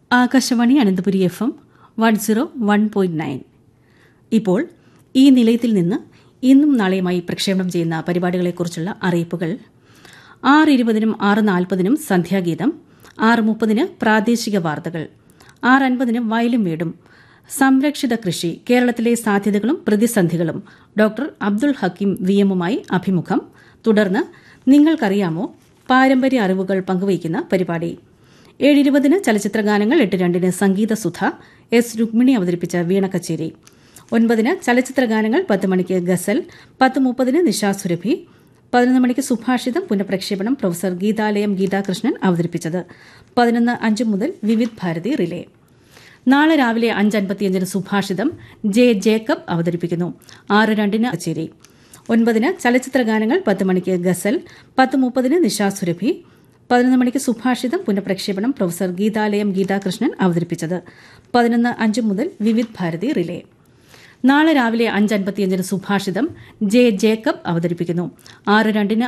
Akashvani Ananthapuri F M one zero one point nine ഇപ്പോൾ ഈ നിലയത്തിൽ നിന്ന് ഇന്നും നാളെയുമായി പ്രക്ഷേപണം ചെയ്യുന്ന പരിപാടികളെക്കുറിച്ചുള്ള അറിയിപ്പുകൾ ആറ് ഇരുപതിനും ആറ് നാൽപ്പതിനും സന്ധ്യാഗീതം ആറ് മുപ്പതിന് പ്രാദേശിക വാർത്തകൾ ആറ് അൻപതിന് വയലും വീടും സംരക്ഷിത കൃഷി കേരളത്തിലെ സാധ്യതകളും പ്രതിസന്ധികളും ഡോക്ടർ അബ്ദുൾ ഹക്കീം വി എമ്മുമായി അഭിമുഖം തുടർന്ന് നിങ്ങൾക്കറിയാമോ പാരമ്പര്യ അറിവുകൾ പങ്കുവയ്ക്കുന്ന പരിപാടി ഏഴിരുപതിന് ചലച്ചിത്ര ഗാനങ്ങൾ എട്ട് രണ്ടിന് സംഗീത സുധ എസ് രുക്മിണി അവതരിപ്പിച്ച വീണ കച്ചേരി ഒൻപതിന് ചലച്ചിത്ര ഗാനങ്ങൾ പത്ത് മണിക്ക് ഗസൽ പത്ത് മുപ്പതിന് നിശാ സുരഭി പതിനൊന്ന് മണിക്ക് സുഭാഷിതം പുനഃപ്രക്ഷേപണം പ്രൊഫസർ ഗീതാലയം ഗീതാകൃഷ്ണൻ അവതരിപ്പിച്ചത് പതിനൊന്ന് അഞ്ച് മുതൽ വിവിധ് ഭാരതി റിലേ നാളെ രാവിലെ അഞ്ച് അൻപത്തിയഞ്ചിന് സുഭാഷിതം ജെ ജേക്കബ് അവതരിപ്പിക്കുന്നു ആറ് രണ്ടിന് കച്ചേരി ഒൻപതിന് ചലച്ചിത്ര ഗാനങ്ങൾ പത്ത് മണിക്ക് ഗസൽ പത്ത് മുപ്പതിന് നിശാ സുരഭി പതിനൊന്ന് മണിക്ക് സുഭാഷിതം പുനഃപ്രക്ഷേപണം പ്രൊഫസർ ഗീതാലയം ഗീതാകൃഷ്ണൻ അവതരിപ്പിച്ചത് പതിനൊന്ന് അഞ്ച് മുതൽ വിവിധ് ഭാരതി റിലേ നാളെ രാവിലെ അഞ്ച് അൻപത്തിയഞ്ചിന് സുഭാഷിതം ജെ ജേക്കബ് അവതരിപ്പിക്കുന്നു ആറ് രണ്ടിന്